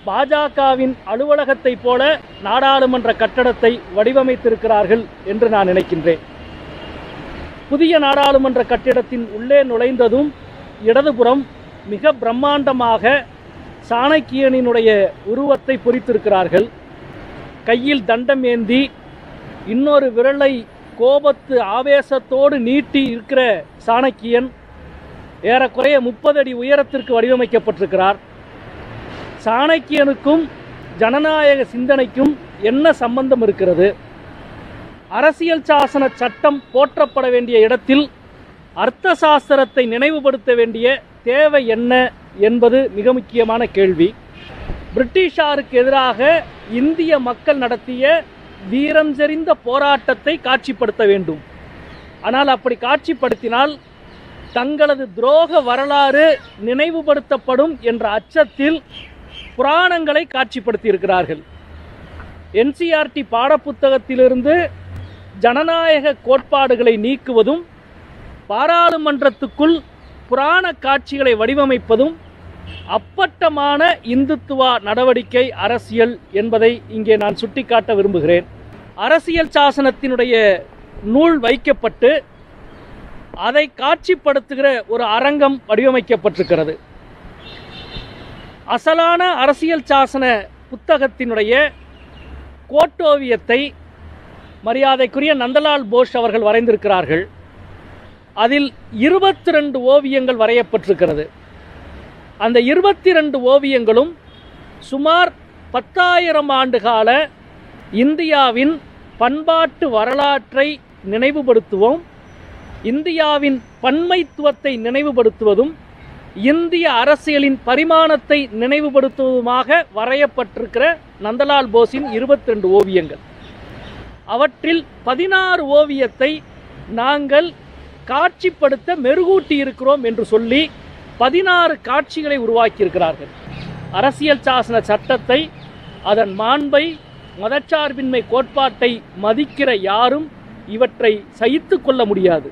பாஜகவின் அலுவலகத்தைப் போல நாடாளுமன்ற கட்டடத்தை வடிவமைத்திருக்கிறார்கள் என்று நான் நினைக்கின்றேன் புதிய நாடாளுமன்ற கட்டிடத்தின் உள்ளே நுழைந்ததும் இடதுபுறம் மிக பிரம்மாண்டமாக சாணக்கியனினுடைய உருவத்தை பொறித்திருக்கிறார்கள் கையில் தண்டம் ஏந்தி இன்னொரு விரலை கோபத்து ஆவேசத்தோடு நீட்டி இருக்கிற சாணக்கியன் ஏறக்குறைய முப்பது அடி உயரத்திற்கு வடிவமைக்கப்பட்டிருக்கிறார் சாணக்கியனுக்கும் ஜனநாயக சிந்தனைக்கும் என்ன சம்பந்தம் இருக்கிறது அரசியல் சாசன சட்டம் போற்றப்பட வேண்டிய இடத்தில் அர்த்த சாஸ்திரத்தை நினைவுபடுத்த வேண்டிய தேவை என்ன என்பது மிக முக்கியமான கேள்வி பிரிட்டிஷாருக்கு எதிராக இந்திய மக்கள் நடத்திய வீரம் செறிந்த போராட்டத்தை காட்சிப்படுத்த வேண்டும் ஆனால் அப்படி காட்சிப்படுத்தினால் தங்களது துரோக வரலாறு நினைவுபடுத்தப்படும் என்ற அச்சத்தில் புராணங்களை காட்சிப்படுத்தி இருக்கிறார்கள் என்சிஆர்டி பாடப்புத்தகத்திலிருந்து ஜனநாயக கோட்பாடுகளை நீக்குவதும் பாராளுமன்றத்துக்குள் புராண காட்சிகளை வடிவமைப்பதும் அப்பட்டமான இந்துத்துவா நடவடிக்கை அரசியல் என்பதை இங்கே நான் சுட்டிக்காட்ட விரும்புகிறேன் அரசியல் சாசனத்தினுடைய நூல் வைக்கப்பட்டு அதை காட்சிப்படுத்துகிற ஒரு அரங்கம் வடிவமைக்கப்பட்டிருக்கிறது அசலான அரசியல் சாசன புத்தகத்தினுடைய கோட்டோவியத்தை மரியாதைக்குரிய நந்தலால் போஸ் அவர்கள் வரைந்திருக்கிறார்கள் அதில் இருபத்தி ரெண்டு ஓவியங்கள் வரையப்பட்டிருக்கிறது அந்த இருபத்தி ரெண்டு ஓவியங்களும் சுமார் பத்தாயிரம் ஆண்டு கால இந்தியாவின் பண்பாட்டு வரலாற்றை நினைவுபடுத்துவோம் இந்தியாவின் பன்மைத்துவத்தை நினைவுபடுத்துவதும் இந்திய அரசியலின் பரிமாணத்தை நினைவுபடுத்துவதுமாக வரையப்பட்டிருக்கிற நந்தலால் போஸின் இருபத்தி ரெண்டு ஓவியங்கள் அவற்றில் பதினாறு ஓவியத்தை நாங்கள் காட்சிப்படுத்த மெருகூட்டி இருக்கிறோம் என்று சொல்லி பதினாறு காட்சிகளை உருவாக்கியிருக்கிறார்கள் அரசியல் சாசன சட்டத்தை அதன் மாண்பை மதச்சார்பின்மை கோட்பாட்டை மதிக்கிற யாரும் இவற்றை சகித்து கொள்ள முடியாது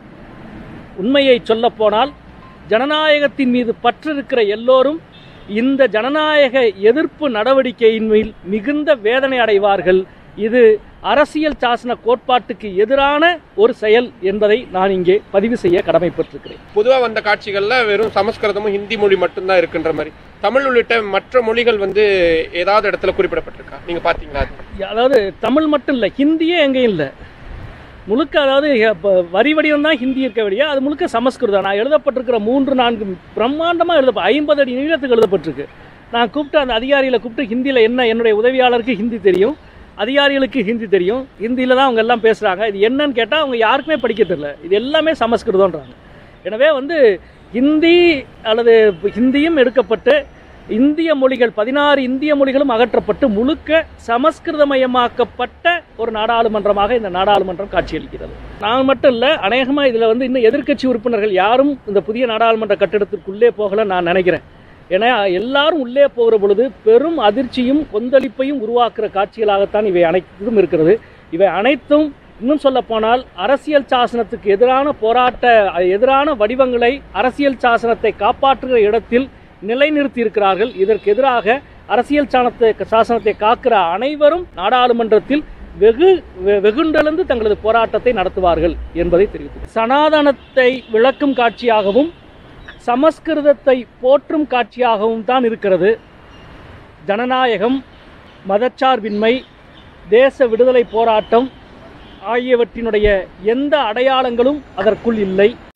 உண்மையை சொல்லப்போனால் ஜனநாயகத்தின் மீது பற்றிருக்கிற எல்லோரும் இந்த ஜனநாயக எதிர்ப்பு நடவடிக்கையின் மேல் மிகுந்த வேதனை அடைவார்கள் இது அரசியல் சாசன கோட்பாட்டுக்கு எதிரான ஒரு செயல் என்பதை நான் இங்கே பதிவு செய்ய கடமைப்பட்டிருக்கிறேன் பொதுவா வந்த காட்சிகள்ல வெறும் சமஸ்கிருதமும் ஹிந்தி மொழி மட்டும்தான் இருக்குன்ற மாதிரி தமிழ் உள்ளிட்ட மற்ற மொழிகள் வந்து ஏதாவது இடத்துல குறிப்பிடப்பட்டிருக்கா நீங்க பாத்தீங்களா அது? அதாவது தமிழ் மட்டும் இல்லை ஹிந்தியே எங்கேயும் இல்லை முழுக்க அதாவது இப்போ வரி வடிவம் தான் ஹிந்தி இருக்க வழியா அது முழுக்க சமஸ்கிருதம் நான் எழுதப்பட்டிருக்கிற மூன்று நான்கு பிரம்மாண்டமாக எழுத ஐம்பது அடி நீளத்துக்கு எழுதப்பட்டிருக்கு நான் கூப்பிட்டு அந்த அதிகாரிகளை கூப்பிட்டு ஹிந்தியில் என்ன என்னுடைய உதவியாளருக்கு ஹிந்தி தெரியும் அதிகாரிகளுக்கு ஹிந்தி தெரியும் ஹிந்தியில் தான் அவங்க எல்லாம் பேசுகிறாங்க இது என்னன்னு கேட்டால் அவங்க யாருக்குமே படிக்க தெரியல இது எல்லாமே சமஸ்கிருதம்ன்றாங்க எனவே வந்து ஹிந்தி அல்லது ஹிந்தியும் எடுக்கப்பட்டு இந்திய மொழிகள் பதினாறு இந்திய மொழிகளும் அகற்றப்பட்டு முழுக்க சமஸ்கிருதமயமாக்கப்பட்ட ஒரு நாடாளுமன்றமாக இந்த நாடாளுமன்றம் காட்சியளிக்கிறது நான் மட்டும் இல்லை அநேகமாக இதில் வந்து இன்னும் எதிர்க்கட்சி உறுப்பினர்கள் யாரும் இந்த புதிய நாடாளுமன்ற கட்டிடத்திற்குள்ளே போகல நான் நினைக்கிறேன் ஏன்னா எல்லாரும் உள்ளே போகிற பொழுது பெரும் அதிர்ச்சியும் கொந்தளிப்பையும் உருவாக்குற காட்சிகளாகத்தான் இவை அனைத்தும் இருக்கிறது இவை அனைத்தும் இன்னும் சொல்ல போனால் அரசியல் சாசனத்துக்கு எதிரான போராட்ட எதிரான வடிவங்களை அரசியல் சாசனத்தை காப்பாற்றுகிற இடத்தில் நிலைநிறுத்தி இருக்கிறார்கள் இதற்கு எதிராக அரசியல் சாணத்தை சாசனத்தை காக்கிற அனைவரும் நாடாளுமன்றத்தில் வெகு வெ- வெகுண்டெழுந்து தங்களது போராட்டத்தை நடத்துவார்கள் என்பதை தெரிவித்தது சனாதனத்தை விளக்கும் காட்சியாகவும் சமஸ்கிருதத்தை போற்றும் காட்சியாகவும் தான் இருக்கிறது ஜனநாயகம் மதச்சார்பின்மை தேச விடுதலை போராட்டம் ஆகியவற்றினுடைய எந்த அடையாளங்களும் அதற்குள் இல்லை